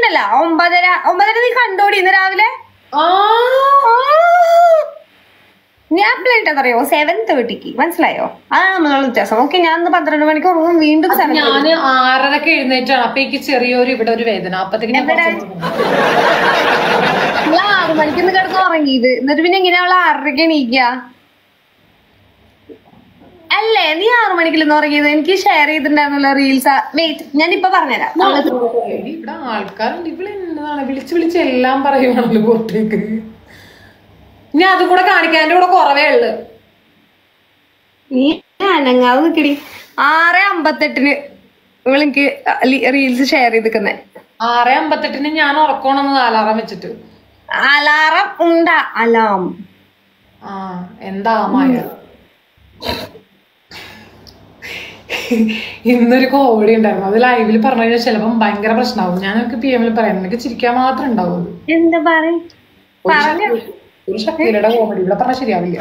ഉണ്ടല്ല ഒമ്പതര ഒമ്പതര നീ കണ്ടോടി ഇന്ന് രാവിലെ ആ ഞാൻ പ്ലേറ്റ് സെവൻ തേർട്ടിക്ക് മനസ്സിലായോ അതാണ് നമ്മളുള്ള വ്യത്യാസം ഓക്കെ ഞാൻ ഇന്ന് പന്ത്രണ്ട് മണിക്ക് ഉറങ്ങും വീണ്ടും സെവൻ ഞാന് ആറരക്ക് എഴുന്നേറ്റാണ് അപ്പൊ എനിക്ക് ചെറിയൊരു ഇവിടെ ഒരു വേദന അപ്പത്തേക്ക് ഞാൻ കുറച്ച് ഞാൻ ആറു മണിക്ക് ഇന്ന് കിടന്ന് ഉറങ്ങിയത് എന്നിട്ട് പിന്നെ എങ്ങനെയാ അവള് ആറരയ്ക്ക് എണീക്ക അല്ലേ നീ ആറു മണിക്കിൽ നിന്ന് ഉറങ്ങിയത് എനിക്ക് ഷെയർ ചെയ്തിട്ടുണ്ടായിരുന്നല്ലോ റീൽസ് വെയിറ്റ് ഞാൻ ഇപ്പൊ പറഞ്ഞുതരാം അവള് എടി, ഇവിടെ ആൾക്കാരുണ്ട് ഇവിടെ എന്നതാണ് വിളിച്ച് വിളിച്ച് എല്ലാം പറയുവാണല്ലോ പുറത്തേക്ക് ഇനി അതും കൂടെ കാണിക്കാൻ എന്റെ കൂടെ കുറവേ ഉള്ളു നീ അനങ്ങാതെ നിക്കടി ആറ് അമ്പത്തെട്ടിന് ഇവളെനിക്ക് റീൽസ് ഷെയർ ചെയ്തിക്കുന്നേ ആറ് അമ്പത്തെട്ടിന് ഞാൻ ഉറക്കണമെന്ന് അലാറം വെച്ചിട്ട് അലാറം ഉണ്ടാ അലാം ആ എന്താ മായ ഇന്നൊരു കോമഡി ഉണ്ടായിരുന്നു അത് ലൈവിൽ പറഞ്ഞു കഴിഞ്ഞാൽ ചിലപ്പം ഭയങ്കര പ്രശ്നമാവും ഞാൻ എനിക്ക് പി എമ്മിൽ പറയാം എനിക്ക് ചിരിക്കാൻ മാത്രമേ ഉണ്ടാവൂ എന്താ പറയും ഒരു ശക്തി- ഒരു ശക്തിയുടെ കോമഡി ഇവിടെ പറഞ്ഞാൽ ശരിയാവില്ല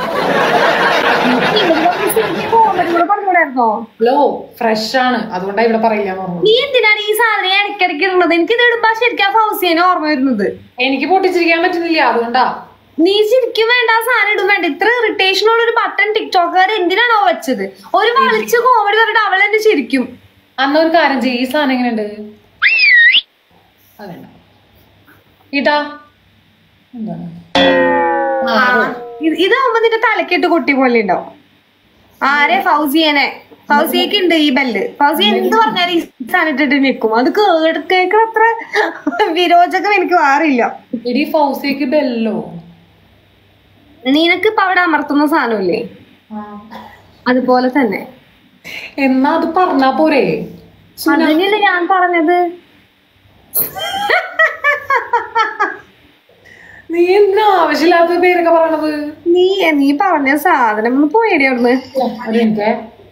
പറഞ്ഞൂടായിരുന്നോ ഹലോ ഫ്രഷ് ആണ് അതുകൊണ്ടാണ് ഇവിടെ പറയില്ല എന്ന് പറഞ്ഞു നീ എന്തിനാണ് ഈ സാധനം ഇടയ്ക്കിടയ്ക്ക് ഇടുന്നത് എനിക്ക് ഇത് ഇടുമ്പോ ശരിക്കും ഫൗസിയനെ ഓർമ്മ വരുന്നത് എനിക്ക് പൊട്ടിച്ചിരിക്കാൻ പറ്റുന്നില്ല അതുകൊണ്ടാ നീ ശരിക്കും വേണ്ട ആ സാധനം ഇടും വേണ്ട ഇത്ര ഇറിറ്റേഷൻ ഉള്ള ഒരു ബട്ടൺ ടിക്ടോക്കുകാർ എന്തിനാണോ വെച്ചത് ഒരു വളിച്ച് കോമഡി പറഞ്ഞിട്ട് അവൾ എന്നെ ശരിക്കും അന്ന് ഒരു കാര്യം ചെയ്യ് ഈ സാധനം എങ്ങനെയുണ്ട് അതല്ല ഇതാ എന്താണ് ആ, അത്. ഇത് ഇതാവുമ്പോ നിന്റെ തലക്കെട്ട് കൊട്ടി പോലെ ഉണ്ടാവും ആരെ ഫൗസിയനെ ഫൗസിയൊക്കെ ഉണ്ട് ഈ ബെല്ല് ഫൗസിയ എന്ത് പറഞ്ഞാലും ഈ സാധനം ഇട്ടിട്ട് നിൽക്കും അത് കേട് കേൾക്കണ അത്ര വിരോചകം എനിക്ക് മാറിയില്ല എടി ഫൗസിക്ക് ബെല്ലോ നിനക്ക് ഇപ്പൊ അവിടെ അമർത്തുന്ന സാധനമില്ലേ ആ. അതുപോലെ തന്നെ എന്നാ അത് പറഞ്ഞാ പോരെ അതന്നെയല്ലേ ഞാൻ പറഞ്ഞത് നീ എന്തിനാ ആവശ്യമില്ലാത്ത പേരൊക്കെ പറയണത് നീ നീ പറഞ്ഞ സാധനം ഒന്ന് പോയടി അവിടുന്ന് ഒരു മിനിറ്റ്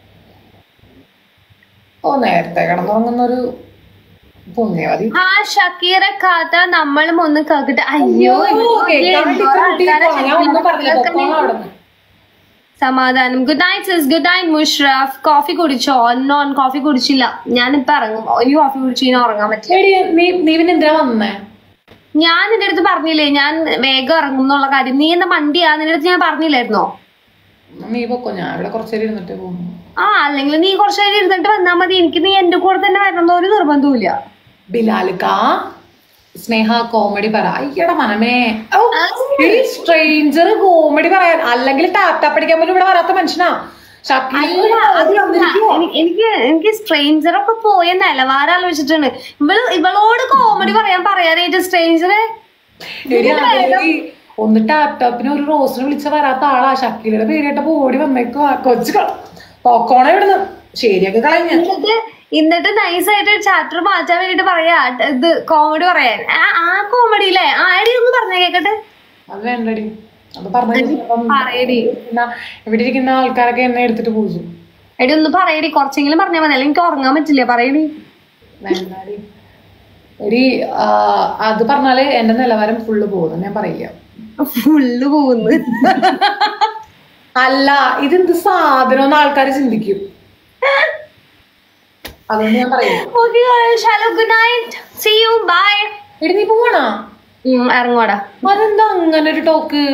ഓ നേരത്തെ കിടന്നുറങ്ങുന്ന ഒരു പുണ്യവതി ആ ഷക്കീറെ കാത്ത നമ്മളും ഒന്ന് കേക്കിട്ട് അയ്യോ ഓ, കേൾക്കാൻ വേണ്ടി ഇത്ര കുട്ടി ഇരിക്കുവാ. ഞാൻ ഒന്നും പറഞ്ഞില്ല പൊക്കോളാം അവിടുന്ന്. സമാധാനം good night sis good night Musharraf coffee കുടിച്ചോ നോൺ കോഫി കുടിച്ചില്ല ഞാനിപ്പോ ഇറങ്ങും ഇനി കോഫി കുടിച്ച് ഇനി ഉറങ്ങാൻ പറ്റില്ല എടി നീ നീ പിന്നെ എന്തിനാ വന്നേ ഞാൻ നിന്റെ അടുത്ത് പറഞ്ഞില്ലേ ഞാൻ വേഗം ഇറങ്ങും എന്നുള്ള കാര്യം നീ എന്താ മണ്ടിയാ നിന്റെ അടുത്ത് ഞാൻ പറഞ്ഞില്ലായിരുന്നോ നീ പൊക്കോ ഞാൻ ഇവിടെ കുറച്ചേരം ഇരുന്നിട്ട് പോകുന്നു ആ അല്ലെങ്കിൽ നീ കുറച്ച് നേരം ഇരുന്നിട്ട് വന്നാ മതി എനിക്ക് നീ എന്റെ കൂടെ തന്നെ വരണം ഒരു നിർബന്ധമില്ല ബിലാലിക്ക സ്നേഹ കോമഡി പറ അയ്യടെ മനമേ സ്ട്രേഞ്ചർ കോമഡി പറയാൻ അല്ലെങ്കിൽ ടാറ്റ പഠിക്കാൻ പോലും ഇവിടെ വരാത്ത മനുഷ്യനാ ഷക്കീല അല്ല, അത് എനി- എനിക്ക് എനിക്ക് സ്ട്രേഞ്ചർ ഒക്കെ പോയ നിലവാരം ആലോചിച്ചിട്ടാണ് ഇവള് ഇവളോട് കോമഡി പറയാൻ പറയാനായിട്ട് സ്ട്രേഞ്ചറെ എടി, ആരെങ്കിലും ഈ ഒന്ന് ടാപ്ടോപ്പിന് ഒരു റോസിന് വിളിച്ച വരാത്ത ആളാ ഷക്കീലയുടെ പേരിട്ടപ്പോ ഓടി വന്നേക്കുവാ കൊച്ചു പൊക്കോണ ഇവിടുന്ന് ശരിയൊക്കെ കളഞ്ഞ എന്നിട്ട് എന്നിട്ട് നൈസ് ആയിട്ട് ചാപ്റ്റർ മാറ്റാൻ വേണ്ടിട്ട് പറയാ ഇത് കോമഡി പറയാൻ ആ- ആ കോമഡി അല്ലേ ആടി ഒന്ന് പറഞ്ഞ കേക്കട്ടെ അത് വേണ്ടടി അത് പറഞ്ഞു പറയടി ഇവിടെ ഇരിക്കുന്ന ആൾക്കാരൊക്കെ എന്നെ എടുത്തിട്ട് പൂജു എടി ഒന്ന് പറയടി കുറച്ചെങ്കിലും പറഞ്ഞാൽ മതി അല്ലെങ്കിൽ എനിക്ക് ഉറങ്ങാൻ പറ്റില്ല പറയടി വേണ്ടാടി എടി ആ, അത് പറഞ്ഞാല് എന്റെ നിലവാരം ഫുള്ള് പോകുന്നു ഞാൻ പറയില്ല ഫുള്ള് പോകുന്നു അല്ല ഇതെന്ത് സാധനം എന്ന് ആൾക്കാർ ചിന്തിക്കും അതുകൊണ്ട് ഞാൻ പറയില്ല ഓക്കെ ഷാലോ good night see you bye എടി നീ പോവാണോ ഇറങ്ങോടാ അതെന്താ അങ്ങനെ ഒരു ടോക്ക്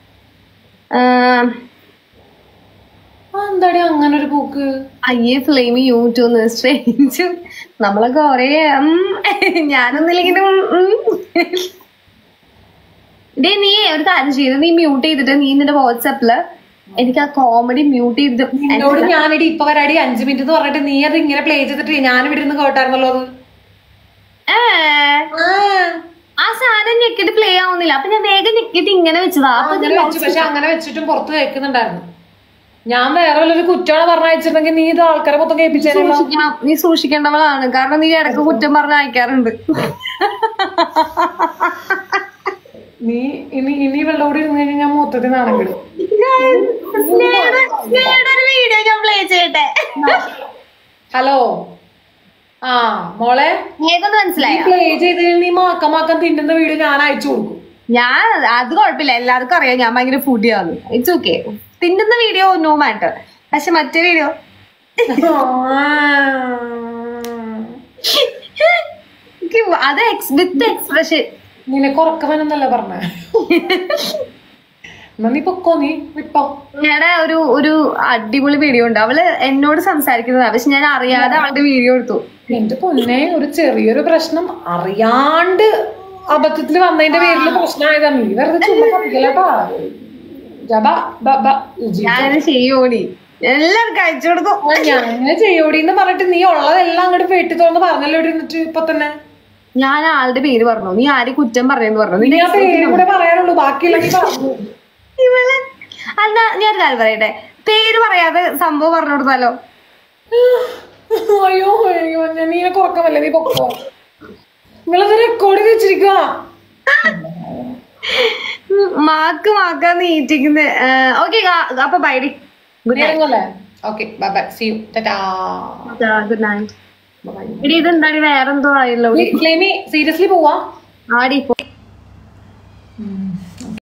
എന്താടി അങ്ങനെ ഒരു പോക്ക് അയ്യേ ഫ്ലെയിം യൂട്യൂബ് സ്ട്രേഞ്ച് നമ്മളൊക്കെ കൊറേ ഉം, ഞാനൊന്നില്ലെങ്കിലും ഉം. ഡേ നീ ഒരു കാര്യം ചെയ്ത് നീ മ്യൂട്ട് ചെയ്തിട്ട് നീ നിന്റെ വാട്സാപ്പില് എനിക്ക് ആ കോമഡി മ്യൂട്ട് ചെയ്തിട്ട് എന്നോട് ഞാനിടി ഇപ്പൊ വരാടി അഞ്ചു മിനിറ്റ് എന്ന് പറഞ്ഞിട്ട് നീ അത് ഇങ്ങനെ പ്ലേ ചെയ്തിട്ട് ഞാൻ ഇവിടെ ഇരുന്ന് കേട്ടായിരുന്നല്ലോ അത് ഏ, ആ സാധനം ഞെക്കിട്ട് പ്ലേ ആവുന്നില്ല അപ്പൊ ഞാൻ വേഗം ഞെക്കിട്ട് ഇങ്ങനെ വെച്ചതാ അപ്പൊ അങ്ങനെ വെച്ചു പക്ഷെ അങ്ങനെ വെച്ചിട്ടും പുറത്ത് കേൾക്കുന്നുണ്ടായിരുന്നു ഞാൻ വേറെ വല്ലൊരു കുറ്റമാണ് പറഞ്ഞയച്ചിട്ടുണ്ടെങ്കിൽ നീ ഇത് ആൾക്കാരെ മൊത്തം കേൾപ്പിച്ചേനല്ലോ സൂക്ഷിക്കണം നീ സൂക്ഷിക്കേണ്ടവളാണ് കാരണം നീ ഇടക്ക് കുറ്റം പറഞ്ഞ് അയക്കാറുണ്ട് നീ ഇനി ഇനി വെള്ളം കൂടി ഇരുന്ന് കഴിഞ്ഞാൽ ഞാൻ മൊത്തത്തിൽ നാണെങ്കിലും ഒരു വീഡിയോ ഞാൻ പ്ലേ ചെയ്യട്ടെ ഹലോ ആ മോളെ ഏതൊന്ന് മനസ്സിലായോ പ്ലേ ചെയ്ത് കഴിഞ്ഞാൽ നീ മാക്കം മാക്കം തിന്നുന്ന വീഡിയോ ഞാൻ അയച്ചു കൊടുക്കും ഞാൻ അത് കുഴപ്പമില്ല എല്ലാവർക്കും അറിയാം ഞാൻ ഭയങ്കര ഫുഡിയാണ് ഇറ്റ്സ് ഓക്കെ തിന്നുന്ന വീഡിയോ നോ മാറ്റർ പക്ഷെ മറ്റേ വീഡിയോ ചിരിക്കും അത് വിത്ത് എക്സ്പ്രഷൻ നിനക്ക് ഉറക്കവനെന്നല്ല പറഞ്ഞ എന്നാ നീ പൊക്കോ നീ വിട്ടോ ഞങ്ങളുടെ ഒരു ഒരു അടിപൊളി വീഡിയോ ഉണ്ട് അവള് എന്നോട് സംസാരിക്കുന്നതാ പക്ഷെ ഞാൻ അറിയാതെ അവളുടെ വീഡിയോ എടുത്തു എന്റെ പൊന്നെ ഒരു ചെറിയൊരു പ്രശ്നം അറിയാണ്ട് അബദ്ധത്തിൽ വന്നതിന്റെ പേരിൽ പ്രശ്നമായതാണ് നീ വെറുതെ ചുമ്മാ പഠിക്കലട്ടാ ഞാനത് ചെയ്യോടി എല്ലാവർക്കും അയച്ചു കൊടുത്തു ഞാൻ അങ്ങനെ ചെയ്യോടി എന്ന് പറഞ്ഞിട്ട് നീ ഉള്ളതെല്ലാം അങ്ങോട്ട് വെട്ടി തുറന്ന് പറഞ്ഞല്ലോ ഇവിടെ ഇരുന്നിട്ട് ഇപ്പൊ തന്നെ ഞാൻ ആളുടെ പേര് പറഞ്ഞു നീ ആര് കുറ്റം പറഞ്ഞെന്ന് പറഞ്ഞു നീ നിന്റെ ആ പേര് കൂടെ പറയാനുള്ളൂ ബാക്കിയുള്ള നീ പറഞ്ഞു ഇവള് അല്ല ഞാൻ ഒരു കാര്യം പറയട്ടെ പേര് പറയാതെ സംഭവം പറഞ്ഞു കൊടുത്താലോ അയ്യോ അയ്യോ ഞാൻ നീനെ കുറക്കമല്ലേ നീ പൊക്കോ നിങ്ങളത് റെക്കോർഡ് ചെയ്ത് വെച്ചിരിക്കുക ഉം, മാക്ക് മാക്കാ നീറ്റിക്കുന്നത് ഓക്കെ അപ്പൊ ബൈഡി ഗുഡ് ഇറങ്ങല്ലേ okay bye bye see you tata night good night എടി ഇതെന്താടി വേറെന്തോ ആയല്ലോ ക്ലെയിമി സീരിയസ്ലി പോവാ ആടി പോ